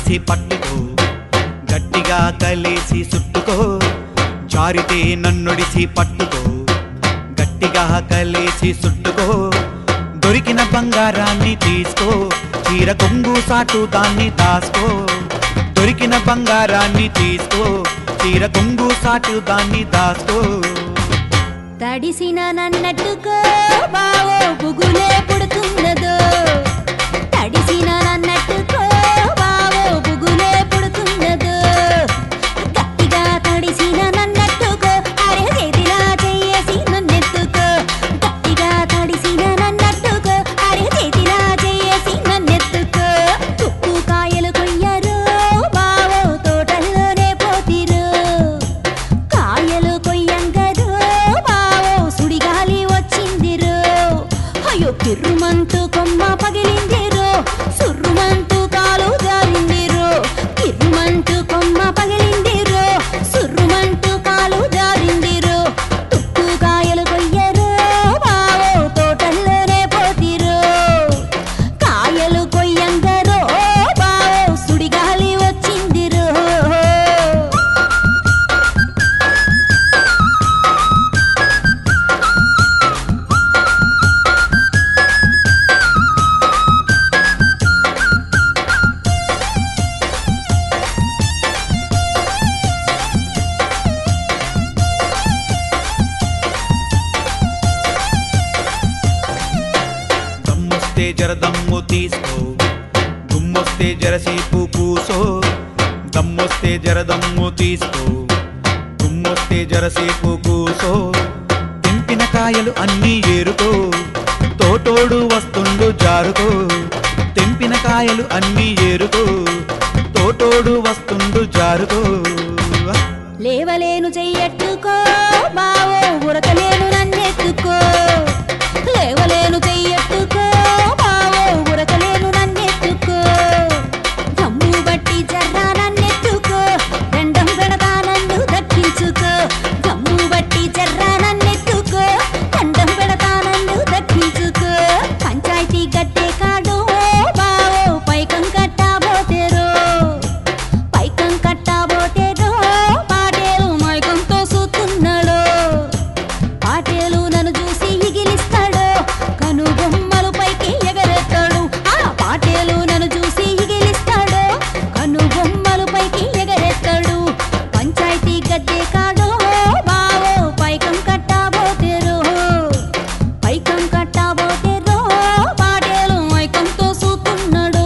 నన్నొడిసి పట్టుకో గట్టిగా కలిసి చుట్టుకో జారితే నన్నొడిసి పట్టుకో గట్టిగా కలిసి చుట్టుకో దొరికిన బంగారాన్ని తీసుకో చీర కొంగు సాటు దాన్ని దాసుకో దొరికిన బంగారాన్ని తీసుకో చీర కొంగు సాటు దాన్ని దాసుకో తడిసిన నన్నట్టుకో బావో బుగులే పుడుతున్నదో తడిసిన నన్నట్టుకో బావో బుగులే పుడుతున్నదో గట్టిగా తడిసిన నన్నట్టుకో అరే చేతిలా చెయ్యేసి నన్నెత్తుకో గట్టిగా తడిసిన నన్నట్టుకో అరే చేతిలా చెయ్యేసి నన్నెత్తుకో తుక్కు కాయలు కొయ్యరు బావో తోటల్లోనే పోతిరు కాయలు కొయ్యంగరు బావో సుడిగాలి వచ్చిందిరు అయ్యో కిర్రుమంటూ కొమ్మ పగిలిందిరు సుర్రుమంటూ కాలు జారిందిరు కిర్రుమంటూ కొమ్మ పగిలిందిరు సుర్రుమంటూ కాలు జారిందిరు తుక్కు కాయలు కొయ్యరు బావో తోటల్లోనే పోతిరు కాయలు కొయ్యంగరు బావో సుడిగాలి వచ్చిందిరు దమ్మొస్తే జర దమ్ము తీసుకో దుమ్మొస్తే జరసేపు కూసో దమ్మొస్తే జర దమ్ము తీసుకో దుమ్మొస్తే జరసేపు కూసో తెంపిన కాయలు అన్నీ ఏరుకో తోటోడు వస్తుండు జారుకో తెంపిన కాయలు అన్నీ ఏరుకో తోటోడు వస్తుండు జారుకో లేవలేను చెయ్యట్టుకో బావో ఉరకలేను నన్నెత్తుకో లేవలేను చెయ్యట్టుకో బావో ఉరకలేను నన్నెత్తుకో దమ్ము బట్టి జర్రా నన్నెత్తుకో దండం పెడతా నన్ను దక్కించుకో దమ్ము బట్టి జర్రా నన్నెత్తుకో దండం పెడతా నన్ను దక్కించుకో పంచాయతీ గట్టే కాడు బావో పైకం కట్టాబోతేరో పైకం కట్టాబోతేరో పాటేలు మైకంతో సూతున్నాడు పాటేలు నన్ను చూసి ఇగిలిస్తాడు కను బొమ్మలు పైకి ఎగరెత్తాడు ఆ పాటేలు నన్ను చూసి ఇగిలిస్తాడు కను బొమ్మలు పైకి ఎగరెత్తాడు పంచాయతీ గద్దె కాడు బావో పైకం కట్టాబోతేరో పైకం కట్టాబోతేరో పాటేలు మైకంతో సూతున్నాడు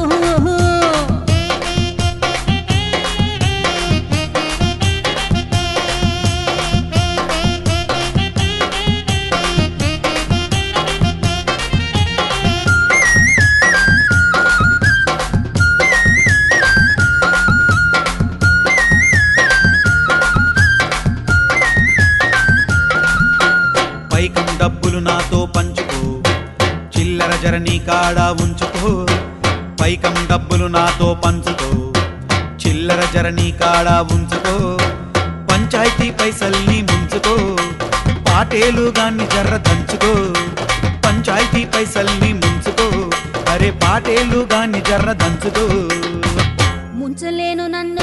పైకం డబ్బులు నాతో పంచుకో చిల్లర జరనీ కాడ ఉంచుకో పైకం డబ్బులు నాతో పంచుకో చిల్లర జరనీ కాడ ఉంచుకో పంచాయతీ పైసల్ని ముంచుకో పాటేలు గాన్ని జర్ర దంచుకో పంచాయతీ పైసల్ని ముంచుకో అరే పాటేలు గాన్ని జర్ర దంచుకో ముంచలేను నన్ను